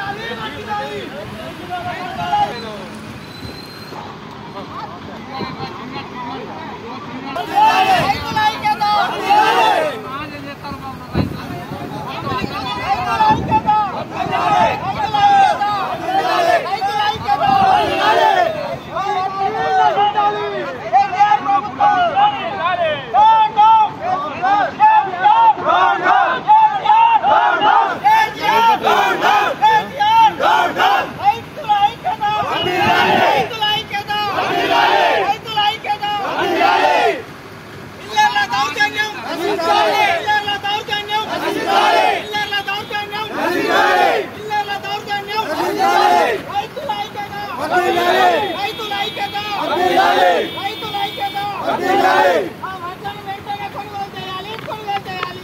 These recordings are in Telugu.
వెంటనే కొనుగోలు చేయాలి కొనుగోలు చేయాలి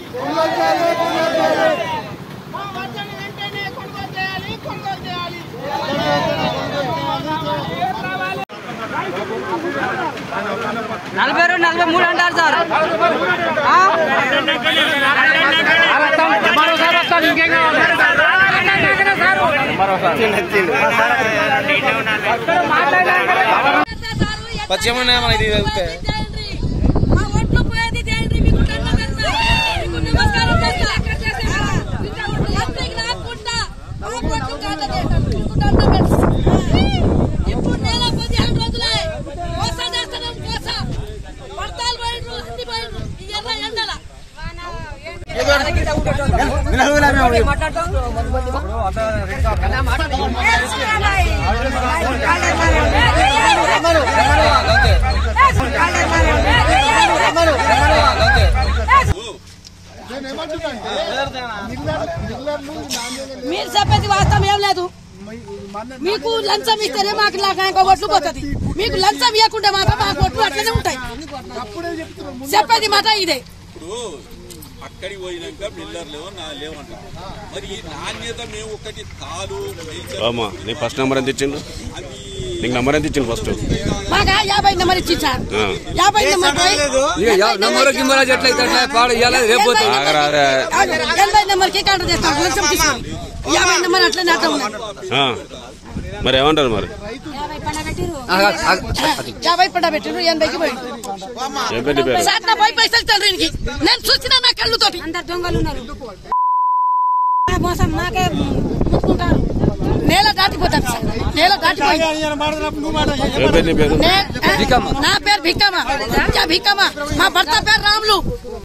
మా వడ్లను వెంటనే కొనుగోలు చేయాలి కొనుగోలు చేయాలి నలభై రెండు నలభై మూడు అంటారు సార్ ఆ? పశ్చిమ ఇది వెళ్తే మా ఒట్లు పోయేది తేండి మీకు దండం పెడతా మీకు నమస్కారం చేస్తా ఎంపీకి రాకుండా మా ఒట్లు కాట మీకు దండం పెడతా ఇప్పుడు నెల పదిహేను రోజులే కోస చేస్తున్నాం కోస పడతాలు పోయిండ్రు హింది పోయిండ్రు ఈ ఎర్ర ఎండల మీరు చెప్పేది వాస్తవం ఏం లేదు మీకు లంచం ఇస్తేనే మాకు లాగా ఒట్లు పోతుంది మీకు లంచం ఇవ్వకుండా మాత్రం మాకు ఒట్లు అట్లనే ఉంటాయి చెప్పేది మాట ఇదే ఇప్పుడు అక్కడికి పోయినాక మిల్లర్ లేవు నా లేవంట మరి ఈ నాణ్యత మేము ఒకటి తాలు మేచర్ అమ్మా నీ ఫస్ట్ నెంబర్ ఎంత ఇచ్చిండు అది నీకు నెంబర్ ఎంత ఇచ్చిండు ఫస్ట్ మాకు యాభై నెంబర్ ఇచ్చి సార్ ఆ. యాభై నెంబర్ పోయి నమ్మరు గిమ్మరు ఎట్లయితే అట్లా పాడు ఇవ్వాలి రేపు పోతే ఆగరాదే ఎనభై నెంబర్ కి కాంటర్ చేస్తాం లంచం తీసుకొని యాభై నెంబర్ అట్లనే అట్లా ఉన్నాయి ఆ. మరి ఏమంటారు మరి యాభై పడ్డ పెట్టిరు ఎనభైకి పోయి ఏం పెట్టి పేరు సార్ పోయి పైసలు తండ్రికి నేను చూసిన నా కళ్ళుతోటి అందరు దొంగలు ఉన్నారు మోసం నాకే ముట్టుకుంటారు నేల దాటిపోతాను సార్ నేల దాటిపోయి ఏం పేరు నీ పేరు నే- నా పేరు భిక్కమ్మ యా భిక్కమ్మ మా భర్త పేరు రాములు